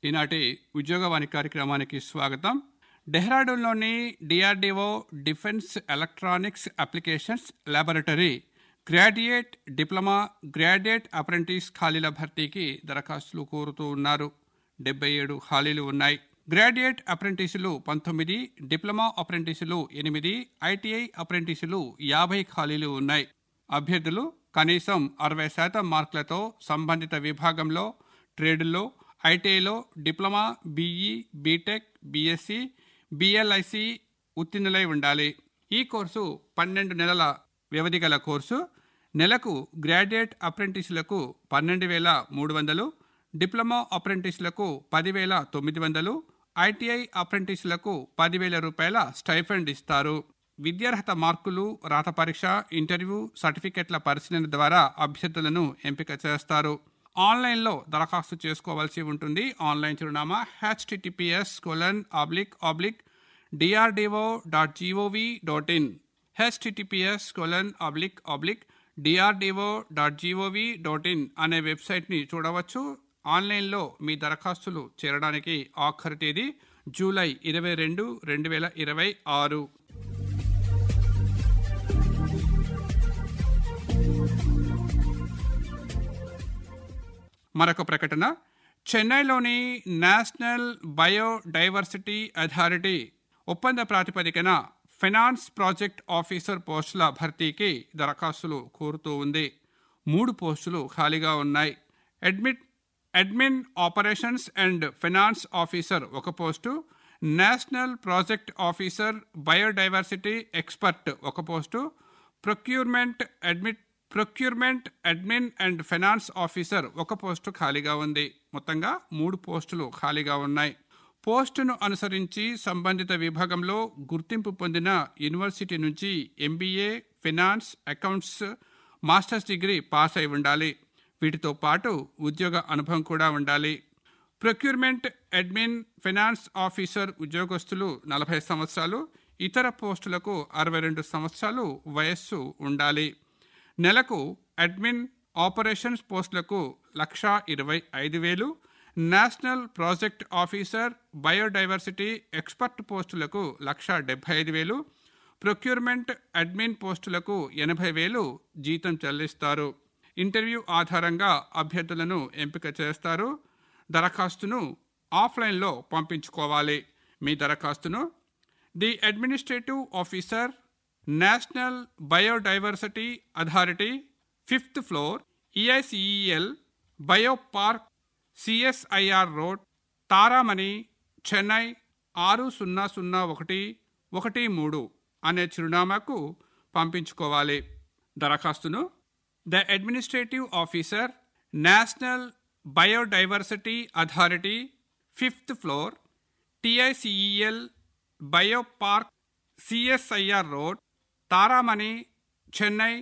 ఈనాటి ఉద్యోగవాణి కార్యక్రమానికి స్వాగతం డెహ్రాడూన్లోని DRDO defence electronics applications laboratory graduate diploma graduate apprentice ఖాళీల భర్తీకి దరఖాస్తులు కోరుతూ ఉన్నారు డెబ్బై ఏడు ఖాళీలు ఉన్నాయి గ్రాడ్యుయేట్ అప్రెంటిసులు పంతొమ్మిది డిప్లొమా అప్రెంటిసులు ఎనిమిది ఐటీఐ అప్రెంటిసులు యాభై ఖాళీలు ఉన్నాయి అభ్యర్థులు కనీసం అరవై శాతం మార్కులతో సంబంధిత విభాగంలో ట్రేడుల్లో ఐటీఐలో diploma BE BTech BSc BLIC ఉత్తీర్ణులై ఉండాలి ఈ కోర్సు పన్నెండు నెలల వ్యవధి గల కోర్సు నెలకు గ్రాడ్యుయేట్ అప్రెంటిస్లకు పన్నెండు వేల మూడు వందలు డిప్లొమా అప్రెంటిస్లకు పదివేల తొమ్మిది వందలు ఐటీఐ అప్రెంటిస్లకు పదివేల రూపాయల స్టైఫండ్ ఇస్తారు విద్యార్హత మార్కులు రాత పరీక్ష ఇంటర్వ్యూ సర్టిఫికెట్ల పరిశీలన ద్వారా అభ్యర్థులను ఎంపిక చేస్తారు ఆన్లైన్లో దరఖాస్తు చేసుకోవాల్సి ఉంటుంది ఆన్లైన్ చిరునామా HTTPS colon oblique oblique DRDO dot GOV dot in HTTPS colon oblique oblique DRDO dot GOV dot in అనే వెబ్సైట్ని చూడవచ్చు ఆన్లైన్లో మీ దరఖాస్తులు చేరడానికి ఆఖరి తేదీ జూలై ఇరవై రెండు రెండు వేల ఇరవై ఆరు మరొక ప్రకటన చెన్నైలోని నేషనల్ బయోడైవర్సిటీ అథారిటీ ఒప్పంద ప్రాతిపదికన ఫైనాన్స్ ప్రాజెక్ట్ ఆఫీసర్ పోస్టుల భర్తీకి దరఖాస్తులు కోరుతూ ఉంది మూడు పోస్టులు ఖాళీగా ఉన్నాయి admit admin operations and finance officer ఒక post national project officer biodiversity expert ఒక post procurement admit procurement admin and finance officer ఒక పోస్టు ఖాళీగా ఉంది మొత్తంగా మూడు పోస్టులు ఖాళీగా ఉన్నాయి పోస్టును అనుసరించి సంబంధిత విభాగంలో గుర్తింపు పొందిన యూనివర్సిటీ నుంచి MBA finance accounts masters degree pass అయి ఉండాలి వీటితో పాటు ఉద్యోగ అనుభవం కూడా ఉండాలి ప్రొక్యూర్మెంట్ అడ్మిన్ ఫైనాన్స్ ఆఫీసర్ ఉద్యోగస్తులు నలభై సంవత్సరాలు ఇతర పోస్టులకు అరవై రెండు సంవత్సరాలు వయస్సు ఉండాలి నెలకు అడ్మిన్ ఆపరేషన్స్ పోస్టులకు లక్ష ఇరవై ఐదు వేలు national project officer biodiversity expert పోస్టులకు లక్ష డెబ్బై ఐదు వేలు ప్రొక్యూర్మెంట్ అడ్మిన్ పోస్టులకు ఎనభై వేలు జీతం చెల్లిస్తారు ఇంటర్వ్యూ ఆధారంగా అభ్యర్థులను ఎంపిక చేస్తారు దరఖాస్తును ఆఫ్లైన్లో పంపించుకోవాలి మీ దరఖాస్తును the administrative officer national biodiversity authority fifth floor EICEL biopark CSIR road Taramani Chennai ఆరు సున్నా సున్నా ఒకటి ఒకటి మూడు అనే చిరునామాకు పంపించుకోవాలి దరఖాస్తును the administrative officer national biodiversity authority fifth floor TICEL biopark CSIR road Taramani Chennai